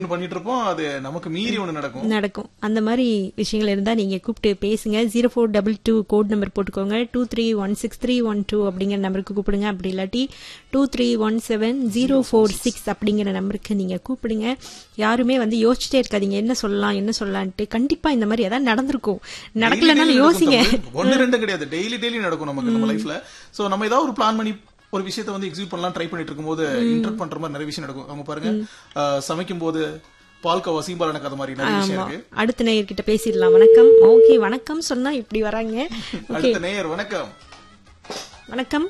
பண்ணிட்டு இருப்போம் அது நமக்கு மீறி ஒண்ணு நடக்கும் நடக்கும் அந்த மாதிரி விஷயங்கள் இருந்தா நீங்க கூப்பிட்டு பேசுங்க zero four double two code number போட்டுக்கோங்க two three one six three one two அப்படிங்கிற நம்பருக்கு கூப்பிடுங்க அப்படி இல்லாட்டி two three one seven zero four six அப்படிங்கிற நம்பருக்கு நீங்க கூப்பிடுங்க யாருமே வந்து யோசிச்சுட்டே இருக்காதீங்க என்ன சொல்லலாம் என்ன சொல்லலான்ட்டு கண்டிப்பா இந்த மாதிரி ஏதாவது நடந்திருக்கும் நடக்கலனாலும் Daily யோசிங்க நடக்கும் தமிழ். ஒண்ணு ரெண்டு கிடையாது டெய்லி டெய்லி நடக்கும் நமக்கு நம்ம லைஃப்ல சோ நம்ம ஏதாவது ஒரு பிளான் பண்ணி ஒரு விஷயத்தை வந்து எக்ஸிக்யூட் பண்ணலாம் ட்ரை பண்ணிட்டு இருக்கும்போது இன்டர் பண்ற மாதிரி நிறைய விஷயம் நடக்கும் அவங்க பாருங்க அஹ், சமைக்கும் போது பால்கவா சீம்பால் எனக்கு அது மாதிரி நிறைய விஷயம் ஆமா இருக்கு அடுத்த நேயர்கிட்ட பேசிடலாம் வணக்கம் ஓகே வணக்கம் சொன்னா இப்படி வராங்க ஓகே அடுத்த நேயர் வணக்கம் வணக்கம்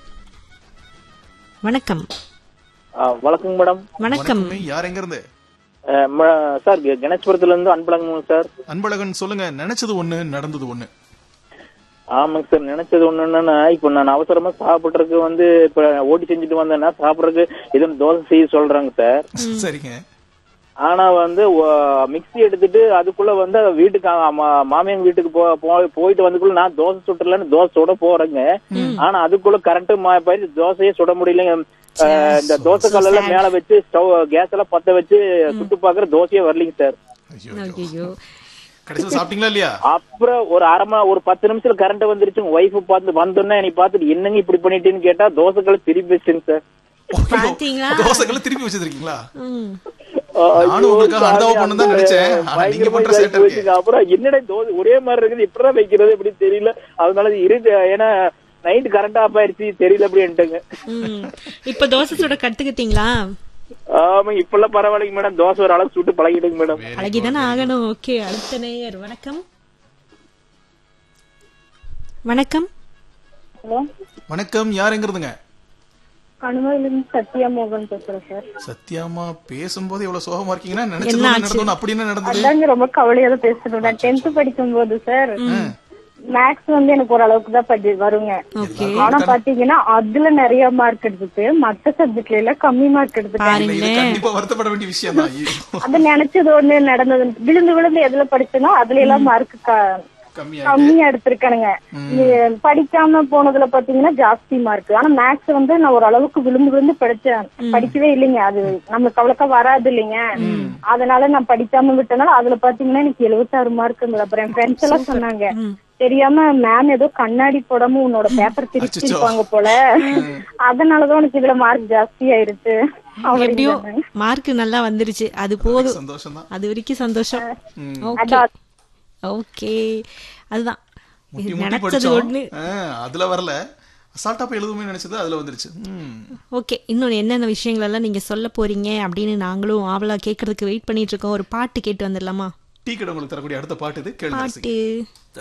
வணக்கம் ஆ, வணக்கங்க மேடம் வணக்கம் வணக்கமே, யார் எங்க இருந்து அஹ், ம- சார் கெ- கணேஷ்புரத்துல இருந்து அன்பழகங்க சார் அன்பழகன் சொல்லுங்க நினைச்சது ஒண்ணு நடந்தது ஒண்ணு ஆமாங்க சார் நினைச்சது ஒண்ணு என்னன்னா இப்ப நான் அவசரமா சாப்பிடுறதுக்கு வந்து இப்ப ஓட்டி செஞ்சுட்டு வந்தேன்னா சாப்பிடுறதுக்கு எதுவும் தோசை செய்ய சொல்றாங்க சார் சரிங்க ஆனா வந்து மிக்ஸி எடுத்துட்டு அதுக்குள்ள வந்து வீட்டுக்கு அ- மா- மாமியாங்க வீட்டுக்கு போ போ- போயிட்டு வந்துக்குள்ள நான் தோசை சுட்டுலன்னு தோசை சுட போறேங்க ஆனா அதுக்குள்ள கரண்ட் போயிட்டு தோசையே சுட முடியலங்க அஹ், இந்த தோசை கல்லெல்லாம் மேல வச்சு ஸ்டவ் கேஸ் எல்லாம் பத்த வச்சு சுட்டு பாக்குற தோசையே வரலைங்க சார் ஐயோ ஐயோ கடைசியில் சாப்பிட்டீங்களா இல்லையா அப்புறம் ஒரு அரை மணி ஒரு பத்து நிமிஷத்துல கரண்ட் வந்துருச்சு ஒய்ஃப் பார்த்து வந்தோன்னே என்னை பார்த்துட்டு என்னங்க இப்படி பண்ணிட்டேன்னு கேட்டா தோசைகளை திருப்பி வச்சுங்க சார் பாத்தீங்களா? தோசைகளை திருப்பி வச்சிருக்கீங்களா ம். நானும் உங்களுக்காக அனுதாபம் பண்ணணும்னு தான் நினைச்சேன். ஆனா நீங்க பண்ற சேட்டை இருக்கே. அப்புறம் என்னடா தோசை ஒரே மாதிரி இருக்குது இப்படிதான் வைக்கிறது எப்படி தெரியல அதனால இரு ஏன்னா நைட் கரண்ட் ஆஃப் ஆயிருச்சு தெரியல அப்படின்ட்டுங்க ம். இப்ப தோசை சுட கத்துக்கிட்டீங்களா ஆமா இப்பெல்லாம் பரவாயில்லைங்க மேடம் தோசை ஒரு அளவுக்கு சுட்டு பழகிடுங்க மேடம் அழகிதானே ஆகணும் ஓகே அடுத்த நேயர் வணக்கம் வணக்கம் ஹலோ வணக்கம் யார் எங்க இருந்துங்க கணுமயிலிருந்து சத்யா மோகன் பேசுறேன் சார் சத்யாமா பேசும்போது எவ்வளவு சோகமா இருக்கீங்கன்னா நினைச்சது ஒண்ணு நடந்தோன்னு அப்படி என்ன நடந்தது அதாங்க ரொம்ப கவலையா தான் பேசணும் நான் டென்த் படிக்கும் போது சார் மேக்ஸ் வந்து எனக்கு ஓரளவுக்கு தான் படி வருங்க ஓகே ஆனா பாத்தீங்கன்னா அதுல நிறைய மார்க் எடுத்துட்டு மத்த சப்ஜெக்ட்ல எல்லாம் கம்மி மார்க் எடுத்துட்டேன் இல்ல, இது கண்டிப்பா வருத்தப்பட வேண்டிய விஷயம் தான் அது நினைச்சது ஒண்ணு நடந்தது விழுந்து விழுந்து எதுல படிச்சனோ அதுல எல்லாம் மார்க் கம்மியா கம்மியா எடுத்திருக்கானுங்க இது படிக்காம போனதுல பாத்தீங்கன்னா ஜாஸ்தி மார்க் ஆனா மேக்ஸ் வந்து நான் ஒரு அளவுக்கு விழுந்து விழுந்து படிச்சேன் படிக்கவே இல்லைங்க அது நம்மளுக்கு அவ்வளோக்கா வராது இல்லைங்க அதனால நான் படிக்காம விட்டனால அதுல பாத்தீங்கன்னா எனக்கு எழுபத்தாறு மார்க் இருந்தது அப்புறம் என் ஃப்ரெண்ட்ஸ் எல்லாம் சொன்னாங்க தெரியாம மேம் ஏதோ கண்ணாடி போடாம உன்னோட பேப்பர் திருப்பிருப்பாங்க போல அதனாலதான் உனக்கு இதுல மார்க் ஜாஸ்தி ஆயிருச்சு எப்படியோ அப்படின்னு மார்க் நல்லா வந்துருச்சு அது போதும் சந்தோஷம் தான் அது வரைக்கும் சந்தோஷம் ஓகே அதான். ஓகே அதுதான் முட்டி முட்டி நினைச்சது படிச்சோம் ஒண்ணு ஆ, அதுல வரல அசால்ட்டா போய் எழுதுமே நினைச்சது அதுல வந்துருச்சு ம். ஓகே இன்னொன்னு என்னென்ன விஷயங்கள் எல்லாம் நீங்க சொல்ல போறீங்க அப்படின்னு நாங்களும் ஆவலா கேட்கறதுக்கு வெயிட் பண்ணிட்டு இருக்கோம் ஒரு பாட்டு கேட்டு வந்துடலாமா டீ கடை உங்களுக்கு தரக்கூடிய அடுத்த பாட்டு இது கேளுங்க ரசிங்க. பாட்டு